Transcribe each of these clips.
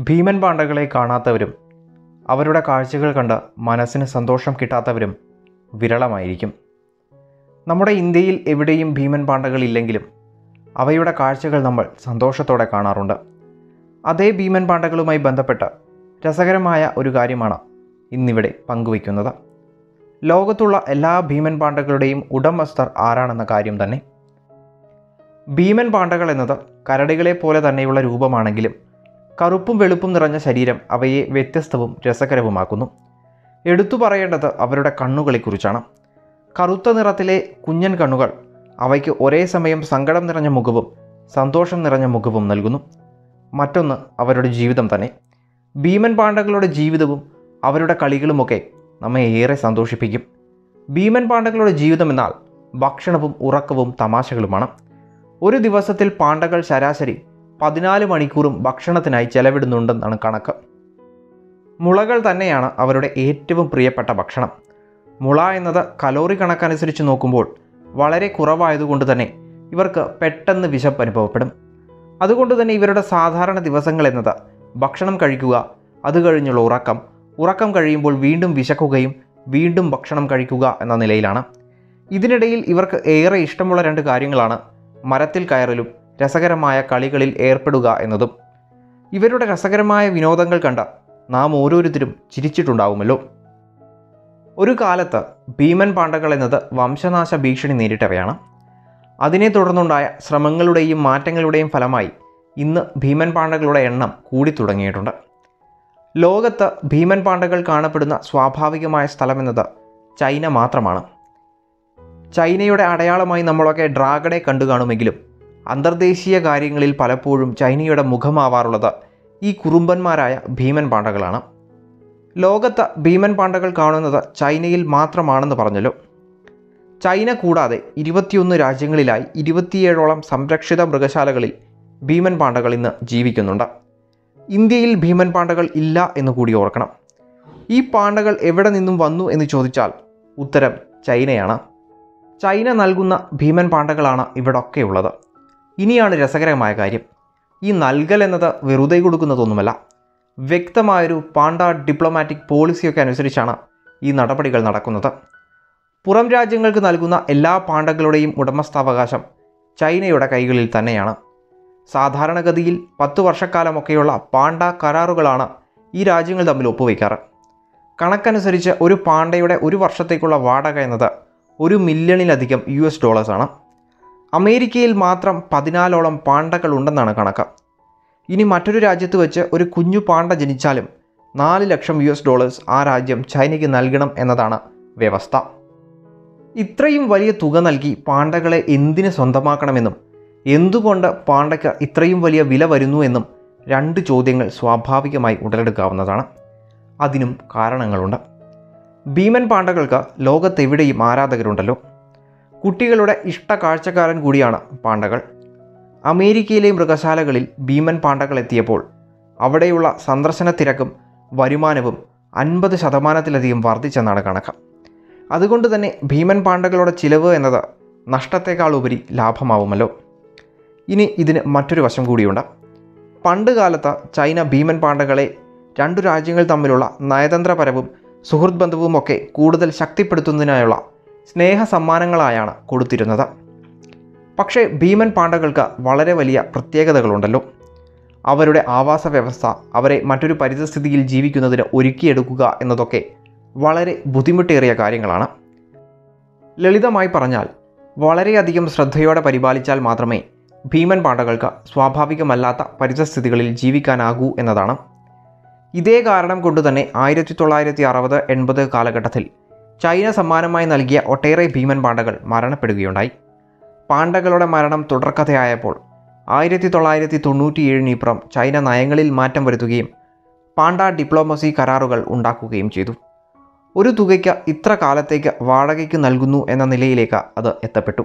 ഭീമൻ പാണ്ടകളെ കാണാത്തവരും അവരുടെ കാഴ്ചകൾ കണ്ട് മനസ്സിന് സന്തോഷം കിട്ടാത്തവരും വിരളമായിരിക്കും നമ്മുടെ ഇന്ത്യയിൽ എവിടെയും ഭീമൻ പാണ്ടകളില്ലെങ്കിലും അവയുടെ കാഴ്ചകൾ നമ്മൾ സന്തോഷത്തോടെ കാണാറുണ്ട് അതേ ഭീമൻ പാണ്ടകളുമായി ബന്ധപ്പെട്ട് രസകരമായ ഒരു കാര്യമാണ് ഇന്നിവിടെ പങ്കുവയ്ക്കുന്നത് ലോകത്തുള്ള എല്ലാ ഭീമൻ പാണ്ടകളുടെയും ഉടമസ്ഥർ ആരാണെന്ന കാര്യം തന്നെ ഭീമൻ പാണ്ടകൾ എന്നത് കരടികളെ പോലെ തന്നെയുള്ള രൂപമാണെങ്കിലും കറുപ്പും വെളുപ്പും നിറഞ്ഞ ശരീരം അവയെ വ്യത്യസ്തവും രസകരവുമാക്കുന്നു എടുത്തു പറയേണ്ടത് അവരുടെ കണ്ണുകളെക്കുറിച്ചാണ് കറുത്ത നിറത്തിലെ കുഞ്ഞൻ കണ്ണുകൾ അവയ്ക്ക് ഒരേ സമയം സങ്കടം നിറഞ്ഞ മുഖവും സന്തോഷം നിറഞ്ഞ മുഖവും നൽകുന്നു മറ്റൊന്ന് അവരുടെ ജീവിതം തന്നെ ഭീമൻ പാണ്ഡകളുടെ ജീവിതവും അവരുടെ കളികളുമൊക്കെ നമ്മെ ഏറെ സന്തോഷിപ്പിക്കും ഭീമൻ പാണ്ഡകളുടെ ജീവിതം എന്നാൽ ഭക്ഷണവും ഉറക്കവും തമാശകളുമാണ് ഒരു ദിവസത്തിൽ പാണ്ഡകൾ ശരാശരി പതിനാല് മണിക്കൂറും ഭക്ഷണത്തിനായി ചെലവിടുന്നുണ്ടെന്നാണ് കണക്ക് മുളകൾ തന്നെയാണ് അവരുടെ ഏറ്റവും പ്രിയപ്പെട്ട ഭക്ഷണം മുള എന്നത് കലോറി കണക്കനുസരിച്ച് നോക്കുമ്പോൾ വളരെ കുറവായതുകൊണ്ട് തന്നെ ഇവർക്ക് പെട്ടെന്ന് വിശപ്പ് അനുഭവപ്പെടും അതുകൊണ്ട് തന്നെ ഇവരുടെ സാധാരണ ദിവസങ്ങൾ എന്നത് ഭക്ഷണം കഴിക്കുക അത് കഴിഞ്ഞുള്ള ഉറക്കം ഉറക്കം കഴിയുമ്പോൾ വീണ്ടും വിശക്കുകയും വീണ്ടും ഭക്ഷണം കഴിക്കുക എന്ന നിലയിലാണ് ഇതിനിടയിൽ ഇവർക്ക് ഏറെ ഇഷ്ടമുള്ള രണ്ട് കാര്യങ്ങളാണ് മരത്തിൽ കയറലും രസകരമായ കളികളിൽ ഏർപ്പെടുക എന്നതും ഇവരുടെ രസകരമായ വിനോദങ്ങൾ കണ്ട നാം ഓരോരുത്തരും ചിരിച്ചിട്ടുണ്ടാവുമല്ലോ ഒരു കാലത്ത് ഭീമൻ പാണ്ഡകൾ എന്നത് വംശനാശ ഭീഷണി നേരിട്ടവയാണ് അതിനെ തുടർന്നുണ്ടായ ശ്രമങ്ങളുടെയും മാറ്റങ്ങളുടെയും ഫലമായി ഇന്ന് ഭീമൻ പാണ്ഡകളുടെ എണ്ണം കൂടി തുടങ്ങിയിട്ടുണ്ട് ലോകത്ത് ഭീമൻ പാണ്ഡകൾ കാണപ്പെടുന്ന സ്വാഭാവികമായ സ്ഥലമെന്നത് ചൈന മാത്രമാണ് ചൈനയുടെ അടയാളമായി നമ്മളൊക്കെ ഡ്രാഗണെ കണ്ടു കാണുമെങ്കിലും അന്തർദേശീയ കാര്യങ്ങളിൽ പലപ്പോഴും ചൈനയുടെ മുഖമാവാറുള്ളത് ഈ കുറുമ്പന്മാരായ ഭീമൻ പാണ്ഡകളാണ് ലോകത്ത് ഭീമൻ പാണ്ഡകൾ കാണുന്നത് ചൈനയിൽ മാത്രമാണെന്ന് പറഞ്ഞല്ലോ ചൈന കൂടാതെ ഇരുപത്തിയൊന്ന് രാജ്യങ്ങളിലായി ഇരുപത്തിയേഴോളം സംരക്ഷിത മൃഗശാലകളിൽ ഭീമൻ പാണ്ഡകൾ ഇന്ന് ജീവിക്കുന്നുണ്ട് ഇന്ത്യയിൽ ഭീമൻ പാണ്ഡകൾ ഇല്ല എന്ന് കൂടി ഓർക്കണം ഈ പാണ്ഡകൾ എവിടെ നിന്നും വന്നു എന്ന് ചോദിച്ചാൽ ഉത്തരം ചൈനയാണ് ചൈന നൽകുന്ന ഭീമൻ പാണ്ഡകളാണ് ഇവിടൊക്കെ ഉള്ളത് ഇനിയാണ് രസകരമായ കാര്യം ഈ നൽകൽ എന്നത് വെറുതെ കൊടുക്കുന്നതൊന്നുമല്ല വ്യക്തമായൊരു പാണ്ഡ ഡിപ്ലോമാറ്റിക് പോളിസിയൊക്കെ അനുസരിച്ചാണ് ഈ നടപടികൾ നടക്കുന്നത് പുറം രാജ്യങ്ങൾക്ക് നൽകുന്ന എല്ലാ പാണ്ഡകളുടെയും ഉടമസ്ഥാവകാശം ചൈനയുടെ കൈകളിൽ തന്നെയാണ് സാധാരണഗതിയിൽ പത്ത് വർഷക്കാലമൊക്കെയുള്ള പാണ്ഡ കരാറുകളാണ് ഈ രാജ്യങ്ങൾ തമ്മിൽ ഒപ്പുവയ്ക്കാറ് കണക്കനുസരിച്ച് ഒരു പാണ്ഡയുടെ ഒരു വർഷത്തേക്കുള്ള വാടക എന്നത് ഒരു മില്യണിലധികം യു എസ് ഡോളേഴ്സാണ് അമേരിക്കയിൽ മാത്രം പതിനാലോളം പാണ്ഡകൾ ഉണ്ടെന്നാണ് കണക്ക് ഇനി മറ്റൊരു രാജ്യത്ത് വെച്ച് ഒരു കുഞ്ഞു പാണ്ഡ ജനിച്ചാലും നാല് ലക്ഷം യു എസ് ഡോളേഴ്സ് ആ രാജ്യം ചൈനയ്ക്ക് നൽകണം എന്നതാണ് വ്യവസ്ഥ ഇത്രയും വലിയ തുക നൽകി പാണ്ഡകളെ എന്തിന് സ്വന്തമാക്കണമെന്നും എന്തുകൊണ്ട് പാണ്ഡയ്ക്ക് ഇത്രയും വലിയ വില വരുന്നു എന്നും രണ്ട് ചോദ്യങ്ങൾ സ്വാഭാവികമായി ഉടലെടുക്കാവുന്നതാണ് അതിനും കാരണങ്ങളുണ്ട് ഭീമൻ പാണ്ഡകൾക്ക് ലോകത്തെവിടെയും ആരാധകരുണ്ടല്ലോ കുട്ടികളുടെ ഇഷ്ട കാഴ്ചക്കാരൻ കൂടിയാണ് പാണ്ഡകൾ അമേരിക്കയിലെ മൃഗശാലകളിൽ ഭീമൻ പാണ്ഡകൾ എത്തിയപ്പോൾ അവിടെയുള്ള സന്ദർശന തിരക്കും വരുമാനവും അൻപത് ശതമാനത്തിലധികം വർദ്ധിച്ചെന്നാണ് കണക്ക് അതുകൊണ്ട് തന്നെ ഭീമൻ പാണ്ഡകളുടെ ചിലവ് എന്നത് നഷ്ടത്തെക്കാൾ ഉപരി ലാഭമാവുമല്ലോ ഇനി ഇതിന് മറ്റൊരു വശം കൂടിയുണ്ട് പണ്ട് കാലത്ത് ചൈന ഭീമൻ പാണ്ഡകളെ രണ്ടു രാജ്യങ്ങൾ തമ്മിലുള്ള നയതന്ത്രപരവും സുഹൃത്ത് ബന്ധവും ഒക്കെ കൂടുതൽ ശക്തിപ്പെടുത്തുന്നതിനായുള്ള സ്നേഹ സമ്മാനങ്ങളായാണ് കൊടുത്തിരുന്നത് പക്ഷേ ഭീമൻ പാണ്ഡകൾക്ക് വളരെ വലിയ പ്രത്യേകതകളുണ്ടല്ലോ അവരുടെ ആവാസ വ്യവസ്ഥ അവരെ മറ്റൊരു പരിതസ്ഥിതിയിൽ ജീവിക്കുന്നതിന് ഒരുക്കിയെടുക്കുക എന്നതൊക്കെ വളരെ ബുദ്ധിമുട്ടേറിയ കാര്യങ്ങളാണ് ലളിതമായി പറഞ്ഞാൽ വളരെയധികം ശ്രദ്ധയോടെ പരിപാലിച്ചാൽ മാത്രമേ ഭീമൻ പാണ്ഡകൾക്ക് സ്വാഭാവികമല്ലാത്ത പരിതസ്ഥിതികളിൽ ജീവിക്കാനാകൂ എന്നതാണ് ഇതേ കാരണം കൊണ്ട് തന്നെ ആയിരത്തി തൊള്ളായിരത്തി അറുപത് എൺപത് കാലഘട്ടത്തിൽ ചൈന സമ്മാനമായി നൽകിയ ഒട്ടേറെ ഭീമൻ പാണ്ഡകൾ മരണപ്പെടുകയുണ്ടായി പാണ്ഡകളുടെ മരണം തുടർക്കഥയായപ്പോൾ ആയിരത്തി തൊള്ളായിരത്തി തൊണ്ണൂറ്റിയേഴിനിപ്പുറം ചൈന നയങ്ങളിൽ മാറ്റം വരുത്തുകയും പാണ്ഡ ഡിപ്ലോമസി കരാറുകൾ ഉണ്ടാക്കുകയും ചെയ്തു ഒരു തുകയ്ക്ക് ഇത്ര കാലത്തേക്ക് വാടകയ്ക്ക് നൽകുന്നു എന്ന നിലയിലേക്ക് അത് എത്തപ്പെട്ടു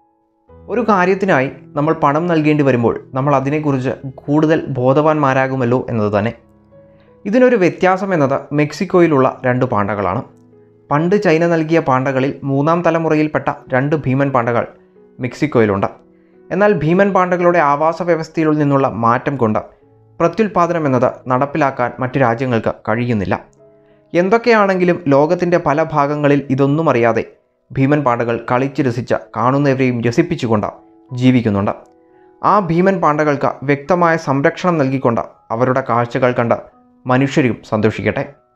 ഒരു കാര്യത്തിനായി നമ്മൾ പണം നൽകേണ്ടി വരുമ്പോൾ നമ്മൾ അതിനെക്കുറിച്ച് കൂടുതൽ ബോധവാന്മാരാകുമല്ലോ എന്നത് തന്നെ ഇതിനൊരു വ്യത്യാസം എന്നത് മെക്സിക്കോയിലുള്ള രണ്ട് പാണ്ഡകളാണ് പണ്ട് ചൈന നൽകിയ പാണ്ഡകളിൽ മൂന്നാം തലമുറയിൽപ്പെട്ട രണ്ട് ഭീമൻ പാണ്ഡകൾ മെക്സിക്കോയിലുണ്ട് എന്നാൽ ഭീമൻ പാണ്ഡകളുടെ ആവാസ വ്യവസ്ഥയിൽ നിന്നുള്ള മാറ്റം കൊണ്ട് പ്രത്യുൽപാദനം എന്നത് നടപ്പിലാക്കാൻ മറ്റു രാജ്യങ്ങൾക്ക് കഴിയുന്നില്ല എന്തൊക്കെയാണെങ്കിലും ലോകത്തിൻ്റെ പല ഭാഗങ്ങളിൽ ഇതൊന്നും അറിയാതെ ഭീമൻ പാണ്ടകൾ കളിച്ച് രസിച്ച് കാണുന്നവരെയും രസിപ്പിച്ചുകൊണ്ട് ജീവിക്കുന്നുണ്ട് ആ ഭീമൻ പാണ്ടകൾക്ക് വ്യക്തമായ സംരക്ഷണം നൽകിക്കൊണ്ട് അവരുടെ കാഴ്ചകൾ കണ്ട് മനുഷ്യരും സന്തോഷിക്കട്ടെ